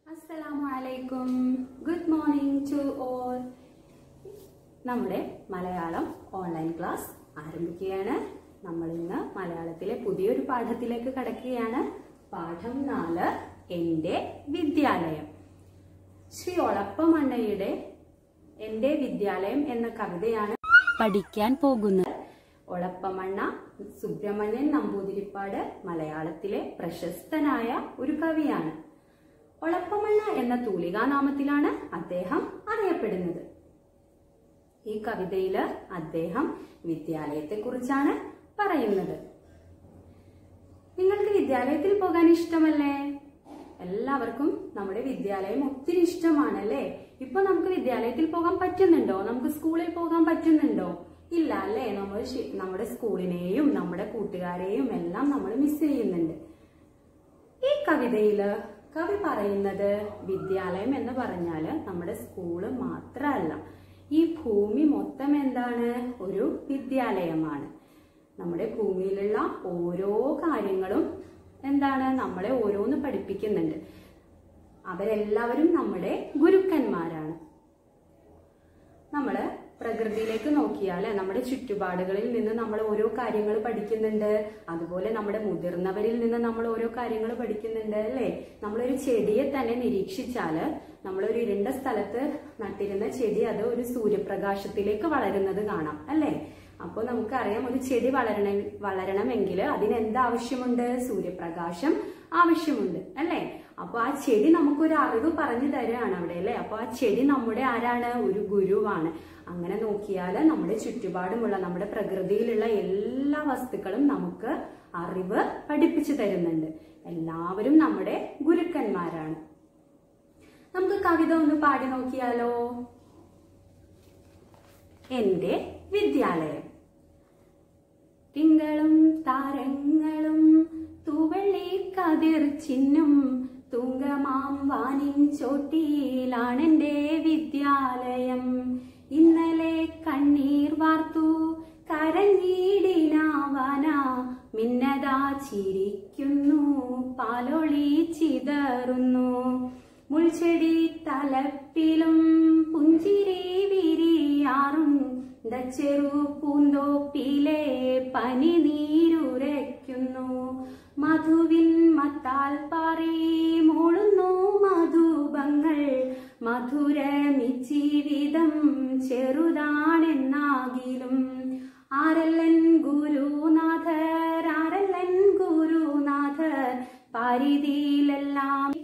അസ്സലാമു അലൈക്കും good morning to all നമ്മുടെ മലയാളം ഓൺലൈൻ ക്ലാസ് ആരംഭിക്കുകയാണ് നമ്മൾ ഇന്ന് മലയാളത്തിലെ പുതിയൊരു പാഠത്തിലേക്ക് കടക്കുകയാണ് പാഠം നാല് എൻ്റെ വിദ്യാലയം ശ്രീ ഒളപ്പമണ്ണയുടെ എൻ്റെ വിദ്യാലയം എന്ന കവിതയാണ് പഠിക്കാൻ പോകുന്നത് ഒളപ്പമണ്ണ സുബ്രഹ്മണ്യൻ നമ്പൂതിരിപ്പാട് മലയാളത്തിലെ പ്രശസ്തനായ ഒരു കവിയാണ് ഒളപ്പമണ്ണ എന്ന തൂലികാനാമത്തിലാണ് അദ്ദേഹം അറിയപ്പെടുന്നത് ഈ കവിതയില് അദ്ദേഹം വിദ്യാലയത്തെ കുറിച്ചാണ് പറയുന്നത് നിങ്ങൾക്ക് വിദ്യാലയത്തിൽ പോകാൻ ഇഷ്ടമല്ലേ എല്ലാവർക്കും നമ്മുടെ വിദ്യാലയം ഒത്തിരി ഇഷ്ടമാണല്ലേ ഇപ്പൊ നമുക്ക് വിദ്യാലയത്തിൽ പോകാൻ പറ്റുന്നുണ്ടോ നമുക്ക് സ്കൂളിൽ പോകാൻ പറ്റുന്നുണ്ടോ ഇല്ല അല്ലേ നമ്മൾ ശി- നമ്മുടെ സ്കൂളിനെയും നമ്മുടെ കൂട്ടുകാരെയും എല്ലാം നമ്മൾ മിസ് ചെയ്യുന്നുണ്ട് ഈ കവിതയില് കവി പറയുന്നത് വിദ്യാലയം എന്ന് പറഞ്ഞാല് നമ്മുടെ സ്കൂള് മാത്രമല്ല ഈ ഭൂമി മൊത്തം എന്താണ് ഒരു വിദ്യാലയമാണ് നമ്മുടെ ഭൂമിയിലുള്ള ഓരോ കാര്യങ്ങളും എന്താണ് നമ്മളെ ഓരോന്ന് പഠിപ്പിക്കുന്നുണ്ട് അവരെല്ലാവരും നമ്മുടെ ഗുരുക്കന്മാരാണ് നമ്മള് പ്രകൃതിയിലേക്ക് നോക്കിയാൽ നമ്മുടെ ചുറ്റുപാടുകളിൽ നിന്ന് നമ്മൾ ഓരോ കാര്യങ്ങൾ പഠിക്കുന്നുണ്ട് അതുപോലെ നമ്മുടെ മുതിർന്നവരിൽ നിന്ന് നമ്മൾ ഓരോ കാര്യങ്ങൾ പഠിക്കുന്നുണ്ട് അല്ലേ നമ്മളൊരു ചെടിയെ തന്നെ നിരീക്ഷിച്ചാല് നമ്മളൊരു ഇരുണ്ട സ്ഥലത്ത് നട്ടിരുന്ന ചെടി അത് ഒരു സൂര്യപ്രകാശത്തിലേക്ക് വളരുന്നത് കാണാം അല്ലേ അപ്പോൾ നമുക്കറിയാം ഒരു ചെടി വളരണ വളരണമെങ്കിൽ അതിന് എന്ത് ആവശ്യമുണ്ട് സൂര്യപ്രകാശം ആവശ്യമുണ്ട് അല്ലേ അപ്പൊ ആ ചെടി നമുക്കൊരു അറിവ് പറഞ്ഞു തരികയാണ് അവിടെ അല്ലേ അപ്പൊ ആ ചെടി നമ്മുടെ ആരാണ് ഒരു ഗുരുവാണ് അങ്ങനെ നോക്കിയാൽ നമ്മുടെ ചുറ്റുപാടുമുള്ള നമ്മുടെ പ്രകൃതിയിലുള്ള എല്ലാ വസ്തുക്കളും നമുക്ക് അറിവ് പഠിപ്പിച്ചു തരുന്നുണ്ട് എല്ലാവരും നമ്മുടെ ഗുരുക്കന്മാരാണ് നമുക്ക് കവിത ഒന്ന് പാടി നോക്കിയാലോ എന്റെ വിദ്യാലയം തിങ്കളും താരങ്ങളും തൂവള്ളി കതിർ ചിന്നും തുങ്കമാം വാനിൻ ചോട്ടിയിലാണെന്റെ വിദ്യാലയം ഇന്നലെ കണ്ണീർ വാർത്തു കരഞ്ഞീടിനാവാന മിന്നതാ ചിരിക്കുന്നു പാലൊളി ചിതറുന്നു മുൾച്ചെടി തലപ്പിലും പുഞ്ചിരി വിരിയാറും ചെറു പൂന്തോപ്പിലെ പനി നീരുരയ്ക്കുന്നു മധുവിൻ മത്താൽ പാറി മൂളുന്നു മധുബങ്ങൾ മധുരമി ജീവിതം ചെറുതാണെന്നാകിലും ആരല്ലൻ ഗുരുനാഥർ ആരല്ലൻ ഗുരുനാഥർ പാരിതിയിലെല്ലാം